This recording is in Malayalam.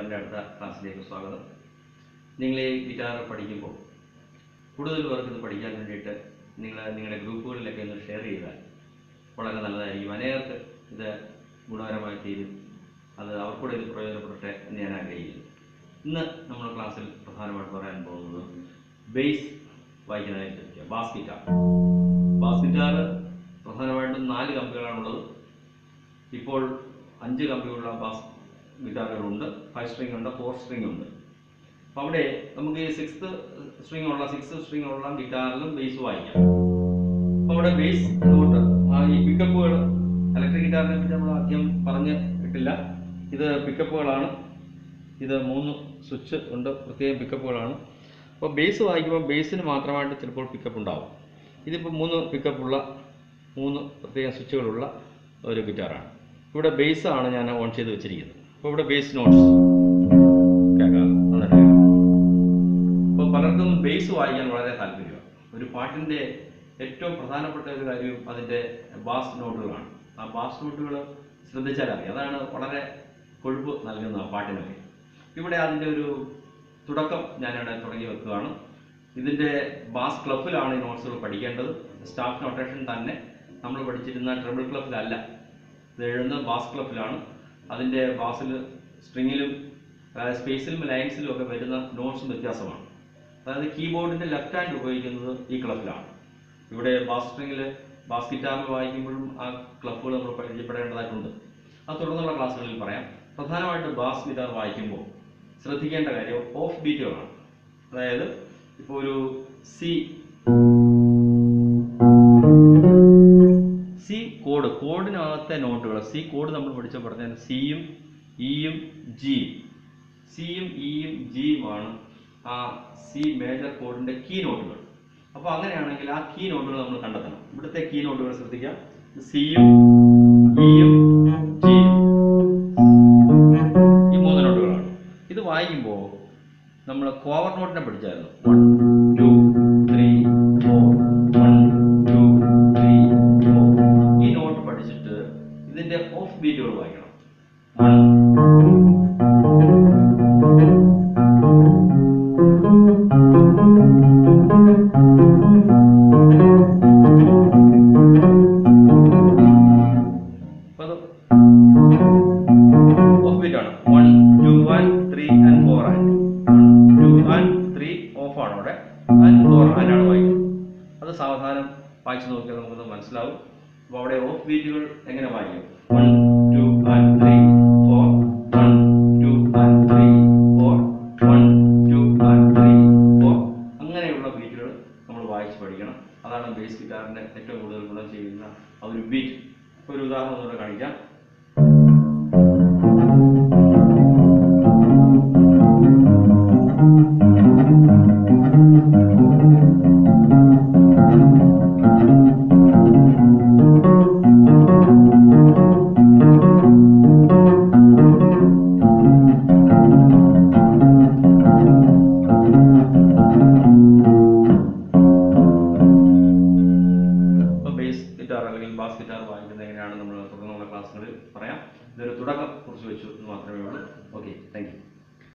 ഗിറ്റാറിൻ്റെ അടുത്ത ക്ലാസ്സിലേക്ക് സ്വാഗതം നിങ്ങൾ ഈ ഗിറ്റാർ പഠിക്കുമ്പോൾ കൂടുതൽ പേർക്ക് ഇത് പഠിക്കാൻ വേണ്ടിയിട്ട് നിങ്ങൾ നിങ്ങളുടെ ഗ്രൂപ്പുകളിലൊക്കെ ഒന്ന് ഷെയർ ചെയ്താൽ വളരെ നല്ലതായിരിക്കും അനേകർക്ക് ഇത് ഗുണകരമായി തീരും അത് അവർക്കൂടെ ഇത് പ്രയോജനപ്പെടട്ടെ എന്ന് ഞാൻ ആഗ്രഹിക്കുന്നു ഇന്ന് നമ്മൾ ക്ലാസ്സിൽ പ്രധാനമായിട്ട് പറയാൻ പോകുന്നത് ബേസ് വായിക്കുന്നതിനെ കുറിച്ച് ബാസ് ഗിറ്റാർ ബാസ് ഗിറ്റാർ പ്രധാനമായിട്ടും നാല് കമ്പികളാണുള്ളത് ഇപ്പോൾ അഞ്ച് കമ്പിയുള്ള ബാസ് ഗിറ്റാറുകളുണ്ട് ഫൈവ് സ്ട്രിംഗ് ഉണ്ട് ഫോർ സ്ട്രിംഗ് ഉണ്ട് അപ്പോൾ അവിടെ നമുക്ക് ഈ സിക്സ്ത് സ്ട്രിംഗ് ഉള്ള സിക്സ് സ്ട്രിംഗ് ഉള്ള ഗിറ്റാറിലും ബേസ് വായിക്കാം അപ്പോൾ അവിടെ ബേസ് നോട്ട് ആ ഈ പിക്കപ്പുകൾ ഇലക്ട്രിക് ഗിറ്റാറിനെ പറ്റി നമ്മൾ ആദ്യം പറഞ്ഞ് ഇട്ടില്ല ഇത് പിക്കപ്പുകളാണ് ഇത് മൂന്ന് സ്വിച്ച് ഉണ്ട് പ്രത്യേകം പിക്കപ്പുകളാണ് അപ്പോൾ ബേസ് വായിക്കുമ്പോൾ ബേസിന് മാത്രമായിട്ട് ചിലപ്പോൾ പിക്കപ്പ് ഉണ്ടാവും ഇതിപ്പോൾ മൂന്ന് പിക്കപ്പുള്ള മൂന്ന് പ്രത്യേകം സ്വിച്ചുകളുള്ള ഒരു ഗിറ്റാറാണ് ഇവിടെ ബേസ് ആണ് ഞാൻ ഓൺ ചെയ്ത് വെച്ചിരിക്കുന്നത് അപ്പോൾ ഇവിടെ ബേസ് നോട്ട്സ് കേൾക്കാം നന്നായിട്ട് കേൾക്കാം അപ്പോൾ പലർക്കും ബേസ് വായിക്കാൻ വളരെ താല്പര്യമാണ് ഒരു പാട്ടിൻ്റെ ഏറ്റവും പ്രധാനപ്പെട്ട ഒരു കാര്യം അതിൻ്റെ ബാസ് നോട്ടുകളാണ് ആ ബാസ് നോട്ടുകൾ ശ്രദ്ധിച്ചാൽ അറിയാം അതാണ് വളരെ കൊഴുപ്പ് നൽകുന്ന ആ പാട്ടിനൊക്കെ ഇവിടെ അതിൻ്റെ ഒരു തുടക്കം ഞാനിവിടെ തുടങ്ങി വെക്കുകയാണ് ഇതിൻ്റെ ബാസ് ക്ലബിലാണ് ഈ നോട്ട്സുകൾ പഠിക്കേണ്ടത് സ്റ്റാഫ് നൊട്ടേഷൻ തന്നെ നമ്മൾ പഠിച്ചിരുന്ന ട്രിപ്പിൾ ക്ലബിലല്ല ഇത് എഴുതുന്നത് ബാസ് ക്ലബിലാണ് അതിൻ്റെ ബാസിൽ സ്ട്രിങ്ങിലും അതായത് സ്പേസിലും ലൈൻസിലും ഒക്കെ വരുന്ന നോട്ട്സും വ്യത്യാസമാണ് അതായത് കീബോർഡിൻ്റെ ലെഫ്റ്റ് ഹാൻഡ് ഉപയോഗിക്കുന്നത് ഈ ക്ലബിലാണ് ഇവിടെ ബാസ് സ്ട്രിങ്ങിൽ ബാസ് ഗിറ്റാറിൽ വായിക്കുമ്പോഴും ആ ക്ലബുകൾ നമ്മൾ പരിചയപ്പെടേണ്ടതായിട്ടുണ്ട് അത് തുടർന്നുള്ള ക്ലാസ്സുകളിൽ പറയാം പ്രധാനമായിട്ട് ബാസ് ഗിറ്റാർ വായിക്കുമ്പോൾ ശ്രദ്ധിക്കേണ്ട കാര്യം ഓഫ് ബീറ്റുകളാണ് അതായത് ഇപ്പോൾ ഒരു സി സി കോഡ് കോഡിനകത്തെ നോട്ടുകൾ സി കോഡ് നമ്മൾ പഠിച്ച പറഞ്ഞാൽ സിയും ഇയും ജിയും സിയും ഇയും ജിയുമാണ് ആ സി മേജർ കോഡിന്റെ കീ നോട്ടുകൾ അപ്പോൾ അങ്ങനെയാണെങ്കിൽ ആ കീ നോട്ടുകൾ നമ്മൾ കണ്ടെത്തണം ഇവിടുത്തെ കീ നോട്ടുകൾ ശ്രദ്ധിക്കാം സിയും ഇയും ജിയും ഈ മൂന്ന് നോട്ടുകളാണ് ഇത് വായിക്കുമ്പോൾ നമ്മൾ കോവർ നോട്ടിനെ പഠിച്ചായിരുന്നു one two three four one two three four ഈ നോട്ട് പഠിച്ചിട്ട് ഇതിന്റെ ഓഫ് ബീറ്റുകൾ വായിക്കണം വൺ അപ്പൊ അത് ഓഫ് ബീറ്റ് ആണ് one two one three and four and one two and three off ആണ് അവിടെ ആൻഡ് ഫോർ ആൻഡ് ആണ് വായിക്കുന്നത് അത് സാവധാനം വായിച്ചു നോക്കിയാൽ നമുക്കത് മനസ്സിലാവും അപ്പോൾ അവിടെ ഓഫ് ബീറ്റുകൾ എങ്ങനെ വായിക്കും one two and three four one two and three four one two and three four അങ്ങനെയുള്ള ബീറ്റുകൾ നമ്മൾ വായിച്ച് പഠിക്കണം അതാണ് ബേസ് ഗിറ്റാറിന്റെ ഏറ്റവും കൂടുതൽ ഗുണം ചെയ്യുന്ന ആ ഒരു ബീറ്റ് ഒരു ഉദാഹരണം ഒന്നുകൂടെ കാണിക്കാം ഇപ്പോൾ ബേസ് ഗിറ്റാർ അല്ലെങ്കിൽ ബാസ് ഗിറ്റാർ വായിക്കുന്നത് എങ്ങനെയാണ് നമ്മൾ തുടർന്നുള്ള ക്ലാസ്സുകളിൽ പറയാം ഇതൊരു തുടക്കം കുറിച്ച് വെച്ചു എന്ന് മാത്രമേ ഉള്ളൂ ഓക്കെ താങ്ക് യു